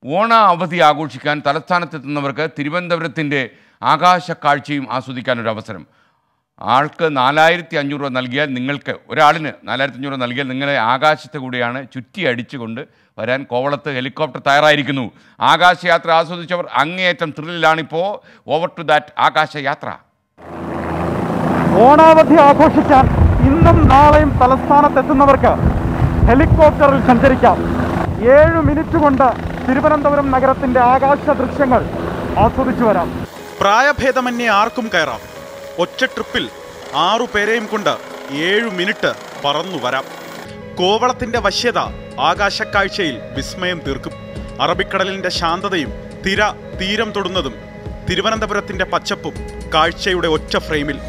ഓണ അവധി ആഘോഷിക്കാൻ തലസ്ഥാനത്തെത്തുന്നവർക്ക് തിരുവനന്തപുരത്തിൻ്റെ ആകാശക്കാഴ്ചയും ആസ്വദിക്കാനൊരു അവസരം ആൾക്ക് നാലായിരത്തി അഞ്ഞൂറ് രൂപ നൽകിയാൽ നിങ്ങൾക്ക് ഒരാളിന് നാലായിരത്തി അഞ്ഞൂറ് രൂപ നൽകിയാൽ നിങ്ങളെ ആകാശത്ത് കൂടിയാണ് ചുറ്റി അടിച്ചുകൊണ്ട് വരാൻ കോവളത്ത് ഹെലികോപ്റ്റർ തയ്യാറായിരിക്കുന്നു ആകാശയാത്ര ആസ്വദിച്ചവർ അങ്ങേയറ്റം ത്രില്ലിലാണിപ്പോൾ ഓവർ ടു ദാറ്റ് ആകാശയാത്ര ഓണാവധി ആഘോഷിക്കാൻ ഇന്നും നാളെയും തലസ്ഥാനത്തെത്തുന്നവർക്ക് ഹെലികോപ്റ്ററിൽ സഞ്ചരിക്കാം ഏഴ് മിനിറ്റ് കൊണ്ട് തിരുവനന്തപുരം നഗരത്തിന്റെ ആകാശ ദൃശ്യങ്ങൾ ആസ്വദിച്ചു വരാം പ്രായഭേദമന്യേ ആർക്കും കയറാം ഒറ്റ ട്രിപ്പിൽ ആറു പേരെയും കൊണ്ട് ഏഴു മിനിറ്റ് പറന്നു വരാം കോവളത്തിന്റെ വശ്യത ആകാശക്കാഴ്ചയിൽ വിസ്മയം തീർക്കും അറബിക്കടലിന്റെ ശാന്തതയും തിര തീരം തൊടുന്നതും തിരുവനന്തപുരത്തിന്റെ പച്ചപ്പും കാഴ്ചയുടെ ഒറ്റ ഫ്രെയിമിൽ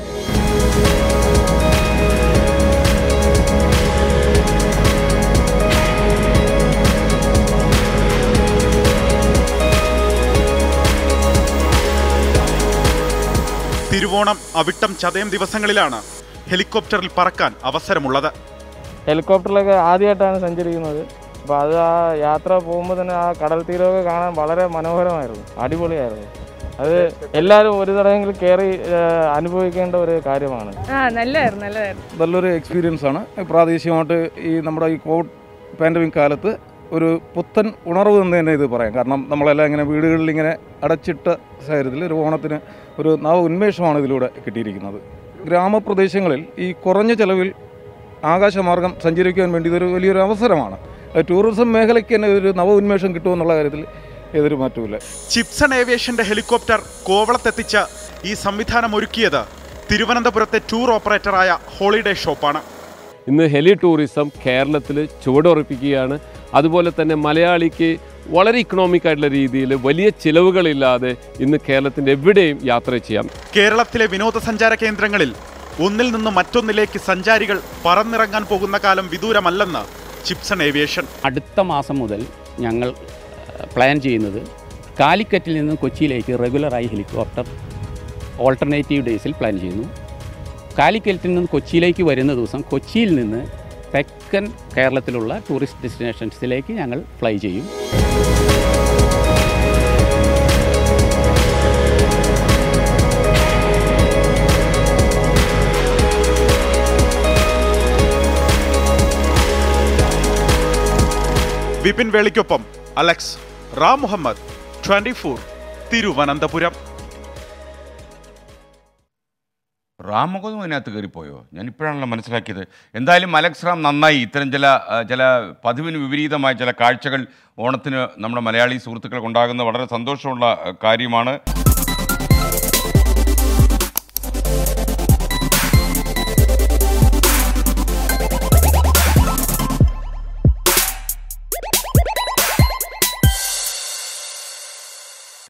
തിരുവോണം അവിട്ടം ചതയം ദിവസങ്ങളിലാണ് ഹെലികോപ്റ്ററിൽ പറക്കാൻ അവസരമുള്ളത് ഹെലികോപ്റ്ററിലൊക്കെ ആദ്യമായിട്ടാണ് സഞ്ചരിക്കുന്നത് അപ്പോൾ അത് ആ യാത്ര പോകുമ്പോൾ തന്നെ ആ കടൽ തീരമൊക്കെ കാണാൻ വളരെ മനോഹരമായിരുന്നു അടിപൊളിയായിരുന്നു അത് എല്ലാവരും ഒരു തടയെങ്കിലും കയറി ഏഹ്, അനുഭവിക്കേണ്ട ഒരു കാര്യമാണ് ആ നല്ലതായിരുന്നു നല്ലതായിരുന്നു നല്ലൊരു എക്സ്പീരിയൻസ് ആണ് പ്രാദേശികമായിട്ട് ഈ നമ്മുടെ ഈ കോവിഡ് പാൻഡമിക് കാലത്ത് ഒരു പുത്തൻ ഉണർവ് എന്ന് തന്നെ ഇത് പറയാം കാരണം നമ്മളെല്ലാം ഇങ്ങനെ വീടുകളിൽ ഇങ്ങനെ അടച്ചിട്ട സാഹചര്യത്തിൽ ഒരു ഓണത്തിന് ഒരു നവ ഉന്മേഷമാണ് ഇതിലൂടെ കിട്ടിയിരിക്കുന്നത് ഗ്രാമപ്രദേശങ്ങളിൽ ഈ കുറഞ്ഞ ചെലവിൽ ആകാശമാർഗം സഞ്ചരിക്കാൻ വേണ്ടി ഇതൊരു വലിയൊരു അവസരമാണ് അത് ടൂറിസം മേഖലയ്ക്ക് തന്നെ ഒരു നവ ഉന്മേഷം കിട്ടുമെന്നുള്ള കാര്യത്തിൽ ഏതൊരു മാറ്റവുമില്ല ചിപ്സൺ ഏവിയേഷന്റെ ഹെലികോപ്റ്റർ കോവളത്തെത്തിച്ച് ഈ സംവിധാനം ഒരുക്കിയത് തിരുവനന്തപുരത്തെ ടൂർ ഓപ്പറേറ്ററായ ഹോളിഡേ ഷോപ്പാണ് ഇന്ന് ഹെലി ടൂറിസം കേരളത്തിൽ ചുവടുറപ്പിക്കുകയാണ് അതുപോലെ തന്നെ മലയാളിക്ക് വളരെ ഇക്കണോമിക് ആയിട്ടുള്ള രീതിയിൽ വലിയ ചിലവുകളില്ലാതെ ഇന്ന് കേരളത്തിൻ്റെ എവിടെയും യാത്ര ചെയ്യാം കേരളത്തിലെ വിനോദസഞ്ചാര കേന്ദ്രങ്ങളിൽ ഒന്നിൽ നിന്ന് മറ്റൊന്നിലേക്ക് സഞ്ചാരികൾ പറന്നിറങ്ങാൻ പോകുന്ന കാലം വിദൂരമല്ലെന്ന് ചിപ്സൺ ഏവിയേഷൻ അടുത്ത മാസം മുതൽ ഞങ്ങൾ ഏഹ്, പ്ലാൻ ചെയ്യുന്നത് കാലിക്കറ്റിൽ നിന്ന് കൊച്ചിയിലേക്ക് റെഗുലറായി ഹെലികോപ്റ്റർ ഓൾട്ടർനേറ്റീവ് ഡേയ്സിൽ പ്ലാൻ ചെയ്യുന്നു കാലിക്കറ്റിൽ നിന്ന് കൊച്ചിയിലേക്ക് വരുന്ന ദിവസം കൊച്ചിയിൽ നിന്ന് തെക്കൻ കേരളത്തിലുള്ള ടൂറിസ്റ്റ് ഡെസ്റ്റിനേഷൻസിലേക്ക് ഞങ്ങൾ ഫ്ലൈ ചെയ്യും വിപിൻ വേളിക്കൊപ്പം Alex Ram Muhammad twenty four Thiruvananthapuram റാമുഖതും അതിനകത്ത് കയറിപ്പോയോ ഞാൻ ഇപ്പോഴാണല്ലോ മനസ്സിലാക്കിയത് എന്തായാലും അലക്സ് റാം നന്നായി ഇത്തരം ചില ആ, ചില പതിവിന് വിപരീതമായ ചില കാഴ്ചകൾ ഓണത്തിന് നമ്മുടെ മലയാളി സുഹൃത്തുക്കൾക്ക് ഉണ്ടാകുന്ന വളരെ സന്തോഷമുള്ള ആ, കാര്യമാണ്